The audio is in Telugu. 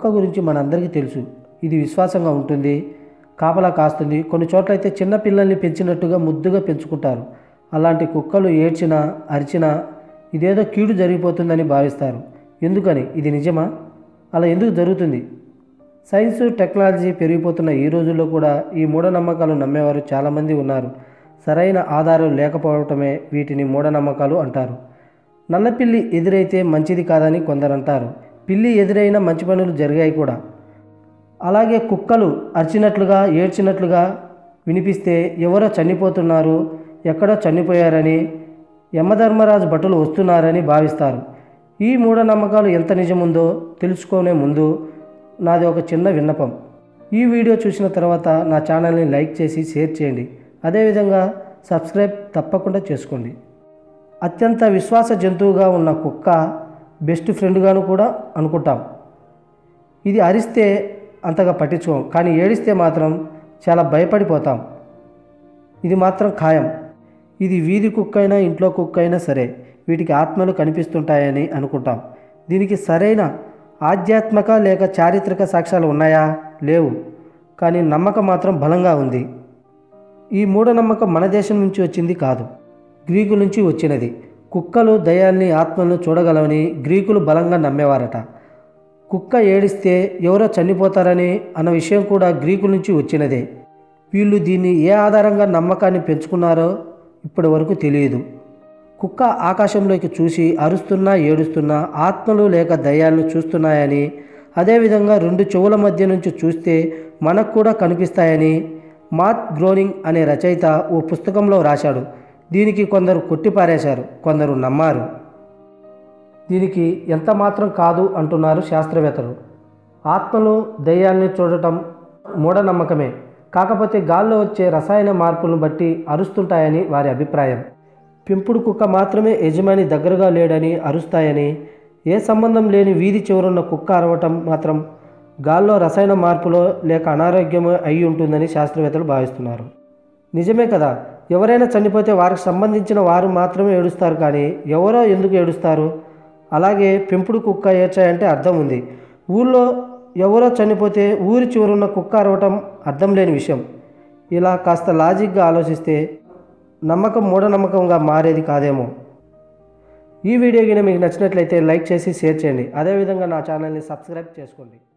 కుక్క గురించి మనందరికీ తెలుసు ఇది విశ్వాసంగా ఉంటుంది కాపలా కాస్తుంది కొన్ని చోట్ల అయితే చిన్న పిల్లల్ని పెంచినట్టుగా ముద్దుగా పెంచుకుంటారు అలాంటి కుక్కలు ఏడ్చినా అరిచినా ఇదేదో కీడు జరిగిపోతుందని భావిస్తారు ఎందుకని ఇది నిజమా అలా ఎందుకు జరుగుతుంది సైన్స్ టెక్నాలజీ పెరిగిపోతున్న ఈ రోజుల్లో కూడా ఈ మూఢనమ్మకాలు నమ్మేవారు చాలామంది ఉన్నారు సరైన ఆధారం లేకపోవటమే వీటిని మూఢనమ్మకాలు అంటారు నల్లపిల్లి ఎదురైతే మంచిది కాదని కొందరు అంటారు పిల్లి ఎదురైన మంచి పనులు జరిగాయి కూడా అలాగే కుక్కలు అరిచినట్లుగా ఏడ్చినట్లుగా వినిపిస్తే ఎవరో చనిపోతున్నారు ఎక్కడో చనిపోయారని యమధర్మరాజు భటులు వస్తున్నారని భావిస్తారు ఈ మూఢనమ్మకాలు ఎంత నిజముందో తెలుసుకునే ముందు నాది ఒక చిన్న విన్నపం ఈ వీడియో చూసిన తర్వాత నా ఛానల్ని లైక్ చేసి షేర్ చేయండి అదేవిధంగా సబ్స్క్రైబ్ తప్పకుండా చేసుకోండి అత్యంత విశ్వాస జంతువుగా ఉన్న కుక్క బెస్ట్ ఫ్రెండ్గాను కూడా అనుకుంటాం ఇది అరిస్తే అంతగా పట్టించుకోం కానీ ఏడిస్తే మాత్రం చాలా భయపడిపోతాం ఇది మాత్రం ఖాయం ఇది వీధి కుక్క అయినా ఇంట్లో కుక్క అయినా సరే వీటికి ఆత్మలు కనిపిస్తుంటాయని అనుకుంటాం దీనికి సరైన ఆధ్యాత్మిక లేక చారిత్రక సాక్ష్యాలు ఉన్నాయా లేవు కానీ నమ్మకం మాత్రం బలంగా ఉంది ఈ మూఢనమ్మకం మన దేశం నుంచి వచ్చింది కాదు గ్రీకు నుంచి వచ్చినది కుక్కలు దయాల్ని ఆత్మలను చూడగలవని గ్రీకులు బలంగా నమ్మేవారట కుక్క ఏడిస్తే ఎవరో చనిపోతారని అన్న విషయం కూడా గ్రీకుల నుంచి వచ్చినదే వీళ్ళు దీన్ని ఏ ఆధారంగా నమ్మకాన్ని పెంచుకున్నారో ఇప్పటి వరకు తెలియదు కుక్క ఆకాశంలోకి చూసి అరుస్తున్నా ఏడుస్తున్నా ఆత్మలు లేక దయ్యాలను చూస్తున్నాయని అదేవిధంగా రెండు చెవుల మధ్య నుంచి చూస్తే మనకు కూడా కనిపిస్తాయని మాత్ గ్రోనింగ్ అనే రచయిత ఓ పుస్తకంలో రాశాడు దీనికి కొందరు కొట్టిపారేశారు కొందరు నమ్మారు దీనికి ఎంత మాత్రం కాదు అంటున్నారు శాస్త్రవేత్తలు ఆత్మలు దయ్యాల్ని చూడటం మూఢనమ్మకమే కాకపోతే గాల్లో వచ్చే రసాయన మార్పులను బట్టి అరుస్తుంటాయని వారి అభిప్రాయం పెంపుడు కుక్క మాత్రమే యజమాని దగ్గరగా లేడని అరుస్తాయని ఏ సంబంధం లేని వీధి చివరున్న కుక్క అరవటం మాత్రం గాల్లో రసాయన మార్పులో లేక అనారోగ్యం అయి ఉంటుందని శాస్త్రవేత్తలు భావిస్తున్నారు నిజమే కదా ఎవరైనా చనిపోతే వారికి సంబంధించిన వారు మాత్రమే ఏడుస్తారు కానీ ఎవరో ఎందుకు ఏడుస్తారు అలాగే పెంపుడు కుక్క ఏడ్చాయంటే అర్థం ఉంది ఊళ్ళో ఎవరో చనిపోతే ఊరి చివరున్న కుక్క అరవటం అర్థం లేని విషయం ఇలా కాస్త లాజిక్గా ఆలోచిస్తే నమ్మకం మూఢనమ్మకంగా మారేది కాదేమో ఈ వీడియో కింద మీకు నచ్చినట్లయితే లైక్ చేసి షేర్ చేయండి అదేవిధంగా నా ఛానల్ని సబ్స్క్రైబ్ చేసుకోండి